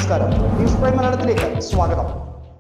നമസ്കാരം news prime മലയാളത്തിലേക്ക് സ്വാഗതം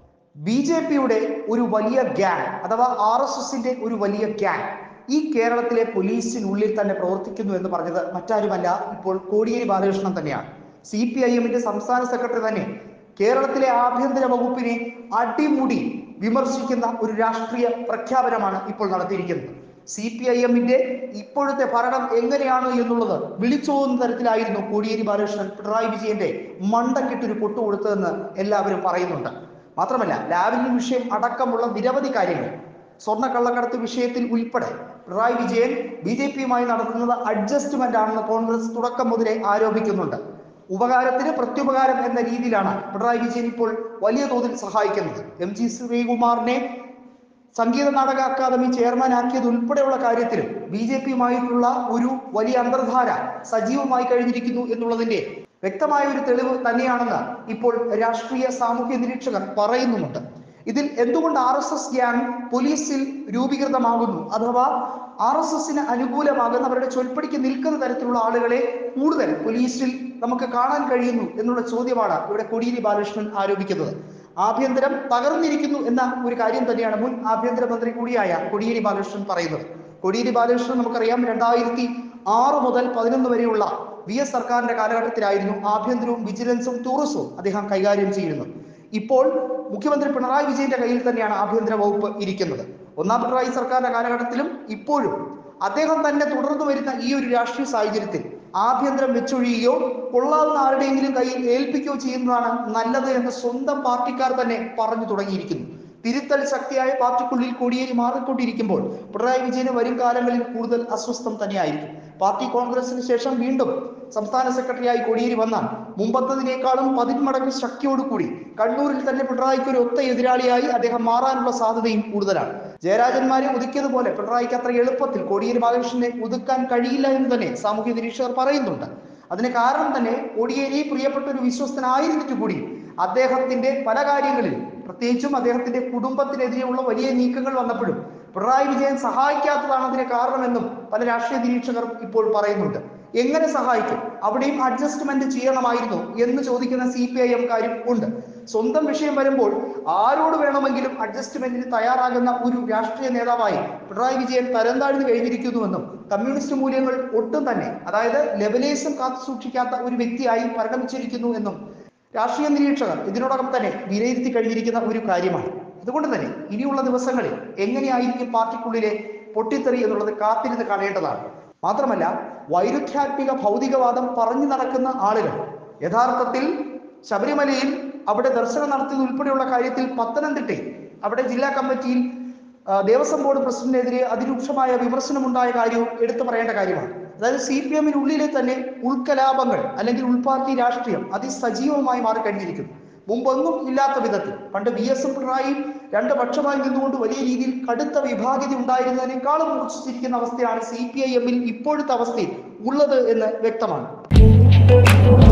ബി ജെ പിയുടെ ഒരു വലിയ ഗ്യാങ് അഥവാ ആർ എസ് എസിന്റെ ഒരു വലിയ ഗ്യാങ് ഈ കേരളത്തിലെ പോലീസിനുള്ളിൽ തന്നെ പ്രവർത്തിക്കുന്നു എന്ന് പറഞ്ഞത് മറ്റാരുമല്ല ഇപ്പോൾ കോടിയേരി ബാലകൃഷ്ണൻ തന്നെയാണ് സി പി ഐ എമ്മിന്റെ സംസ്ഥാന സെക്രട്ടറി തന്നെ കേരളത്തിലെ ആഭ്യന്തര വകുപ്പിനെ അടിമുടി വിമർശിക്കുന്ന ഒരു രാഷ്ട്രീയ പ്രഖ്യാപനമാണ് ഇപ്പോൾ നടത്തിയിരിക്കുന്നത് സി പി ഐ എമ്മിന്റെ ഇപ്പോഴത്തെ ഭരണം എങ്ങനെയാണ് എന്നുള്ളത് വിളിച്ചോന്ന തരത്തിലായിരുന്നു കോടിയേരി ബാലകൃഷ്ണൻ പിണറായി വിജയന്റെ മണ്ടക്കിട്ടൊരു പൊട്ടു കൊടുത്തതെന്ന് എല്ലാവരും പറയുന്നുണ്ട് മാത്രമല്ല ലാവലിൻ വിഷയം അടക്കമുള്ള നിരവധി കാര്യങ്ങൾ സ്വർണ്ണ കള്ളക്കടത്ത് വിഷയത്തിൽ ഉൾപ്പെടെ പിണറായി വിജയൻ ബി ജെ പിയുമായി നടത്തുന്നത് അഡ്ജസ്റ്റ്മെന്റ് ആണെന്ന് കോൺഗ്രസ് തുടക്കം മുതലേ ആരോപിക്കുന്നുണ്ട് ഉപകാരത്തിന് പ്രത്യുപകാരം എന്ന രീതിയിലാണ് പിണറായി വിജയൻ ഇപ്പോൾ വലിയ തോതിൽ സഹായിക്കുന്നത് എം ജി ശ്രീകുമാറിനെ സംഗീത നാടക അക്കാദമി ചെയർമാൻ ആക്കിയത് ഉൾപ്പെടെയുള്ള കാര്യത്തിലും ബി ജെ പിയുമായിട്ടുള്ള ഒരു വലിയ അന്തർധാര സജീവമായി കഴിഞ്ഞിരിക്കുന്നു എന്നുള്ളതിന്റെ വ്യക്തമായ ഒരു തെളിവ് തന്നെയാണെന്ന് ഇപ്പോൾ രാഷ്ട്രീയ സാമൂഹ്യ നിരീക്ഷകർ പറയുന്നുമുണ്ട് ഇതിൽ എന്തുകൊണ്ട് ആർ എസ് എസ് ഗ്യാങ് പോലീസിൽ രൂപീകൃതമാകുന്നു അഥവാ ആർ എസ് എസിന് അനുകൂലമാകുന്ന അവരുടെ ചൊൽപ്പടിക്ക് നിൽക്കുന്ന തരത്തിലുള്ള ആളുകളെ കൂടുതൽ പോലീസിൽ നമുക്ക് കാണാൻ കഴിയുന്നു എന്നുള്ള ചോദ്യമാണ് ഇവിടെ കോടിയേരി ബാലകൃഷ്ണൻ ആരോപിക്കുന്നത് ആഭ്യന്തരം തകർന്നിരിക്കുന്നു എന്ന ഒരു കാര്യം തന്നെയാണ് മുൻ ആഭ്യന്തരമന്ത്രി കൂടിയായ കോടിയേരി ബാലകൃഷ്ണൻ പറയുന്നത് കോടിയേരി ബാലകൃഷ്ണൻ നമുക്കറിയാം രണ്ടായിരത്തി ആറ് മുതൽ പതിനൊന്ന് വരെയുള്ള വി എസ് സർക്കാരിന്റെ കാലഘട്ടത്തിലായിരുന്നു ആഭ്യന്തരവും വിജിലൻസും ടൂറിസവും അദ്ദേഹം കൈകാര്യം ചെയ്യുന്നത് ഇപ്പോൾ മുഖ്യമന്ത്രി പിണറായി വിജയന്റെ കയ്യിൽ തന്നെയാണ് ആഭ്യന്തര വകുപ്പ് ഇരിക്കുന്നത് ഒന്നാം പിണറായി സർക്കാരിന്റെ കാലഘട്ടത്തിലും ഇപ്പോഴും അദ്ദേഹം തന്നെ തുടർന്നു വരുന്ന ഈ ഒരു രാഷ്ട്രീയ സാഹചര്യത്തിൽ ആഭ്യന്തരം വെച്ചൊഴിയുകയോ കൊള്ളാവുന്ന ആരുടെയെങ്കിലും കയ്യിൽ ഏൽപ്പിക്കുകയോ ചെയ്യുന്നതാണ് നല്ലത് എന്ന് സ്വന്തം പാർട്ടിക്കാർ തന്നെ പറഞ്ഞു തുടങ്ങിയിരിക്കുന്നു തിരുത്തൽ ശക്തിയായ പാർട്ടിക്കുള്ളിൽ കോടിയേരി മാറിക്കൊണ്ടിരിക്കുമ്പോൾ പിണറായി വിജയന് വരും കാലങ്ങളിൽ കൂടുതൽ അസ്വസ്ഥം തന്നെയായിരിക്കും പാർട്ടി കോൺഗ്രസിന് ശേഷം വീണ്ടും സംസ്ഥാന സെക്രട്ടറിയായി കോടിയേരി വന്നാൽ മുമ്പത്തതിനേക്കാളും പതിന്മടങ്ങ് ശക്തിയോടുകൂടി കണ്ണൂരിൽ തന്നെ പിണറായിക്ക് ഒരു ഒത്ത എതിരാളിയായി അദ്ദേഹം മാറാനുള്ള സാധ്യതയും കൂടുതലാണ് ജയരാജന്മാരെ ഒതുക്കിയതുപോലെ പിണറായിക്ക് അത്ര എളുപ്പത്തിൽ കോടിയേരി ബാലകൃഷ്ണനെ ഒതുക്കാൻ കഴിയില്ല എന്ന് തന്നെ സാമൂഹ്യ നിരീക്ഷകർ പറയുന്നുണ്ട് അതിന് കാരണം തന്നെ കോടിയേരി പ്രിയപ്പെട്ട ഒരു വിശ്വസ്തനായിരുന്നിട്ട് കൂടി അദ്ദേഹത്തിന്റെ പല കാര്യങ്ങളിലും പ്രത്യേകിച്ചും അദ്ദേഹത്തിന്റെ കുടുംബത്തിനെതിരെയുള്ള വലിയ നീക്കങ്ങൾ വന്നപ്പോഴും പിണറായി വിജയൻ സഹായിക്കാത്തതാണ് അതിന് കാരണമെന്നും പല രാഷ്ട്രീയ നിരീക്ഷകർ ഇപ്പോൾ പറയുന്നുണ്ട് എങ്ങനെ സഹായിക്കും അവിടെയും അഡ്ജസ്റ്റ്മെന്റ് ചെയ്യണമായിരുന്നു എന്ന് ചോദിക്കുന്ന സി പി ഐ എംകാരും ഉണ്ട് സ്വന്തം വിഷയം വരുമ്പോൾ ആരോട് വേണമെങ്കിലും അഡ്ജസ്റ്റ്മെന്റിന് തയ്യാറാകുന്ന ഒരു രാഷ്ട്രീയ നേതാവായി പിണറായി വിജയൻ തരംതാഴ്ന്നു കഴിഞ്ഞിരിക്കുന്നുവെന്നും കമ്മ്യൂണിസ്റ്റ് മൂല്യങ്ങൾ ഒട്ടും തന്നെ അതായത് ലെവലേസം കാത്തു സൂക്ഷിക്കാത്ത ഒരു വ്യക്തിയായി പരിണമിച്ചിരിക്കുന്നു എന്നും രാഷ്ട്രീയ നിരീക്ഷകർ ഇതിനോടകം തന്നെ വിലയിരുത്തി കഴിഞ്ഞിരിക്കുന്ന ഒരു കാര്യമാണ് അതുകൊണ്ട് തന്നെ ഇനിയുള്ള ദിവസങ്ങളിൽ എങ്ങനെയായിരിക്കും പാർട്ടിക്കുള്ളിലെ പൊട്ടിത്തെറി എന്നുള്ളത് കാത്തിരുന്ന് കാണേണ്ടതാണ് മാത്രമല്ല വൈരുദ്ധ്യാത്മിക ഭൗതികവാദം പറഞ്ഞു നടക്കുന്ന ആളുകൾ യഥാർത്ഥത്തിൽ ശബരിമലയിൽ അവിടെ ദർശനം നടത്തിയത് ഉൾപ്പെടെയുള്ള കാര്യത്തിൽ പത്തനംതിട്ടയിൽ അവിടെ ജില്ലാ കമ്മിറ്റിയിൽ ആ, ദേവസ്വം ബോർഡ് പ്രസിഡന്റിനെതിരെ അതിരൂക്ഷമായ വിമർശനമുണ്ടായ കാര്യവും എടുത്തു പറയേണ്ട കാര്യമാണ് അതായത് സി പി എമ്മിനുള്ളിലെ തന്നെ ഉൾക്കലാപങ്ങൾ അല്ലെങ്കിൽ ഉൾപാർട്ടി രാഷ്ട്രീയം അതിസജീവമായി മാറിക്കഴിഞ്ഞിരിക്കുന്നു മുമ്പൊന്നും ഇല്ലാത്ത വിധത്തിൽ പണ്ട് വി എസും പിണറായിയും രണ്ട് പക്ഷമായി നിന്നുകൊണ്ട് വലിയ രീതിയിൽ കടുത്ത വിഭാഗിത ഉണ്ടായിരുന്നതിനേക്കാളും മൂർച്ഛിച്ചിരിക്കുന്ന അവസ്ഥയാണ് സി പി ഐ എമ്മിൽ ഇപ്പോഴത്തെ അവസ്ഥയിൽ ഉള്ളത് എന്ന് വ്യക്തമാണ്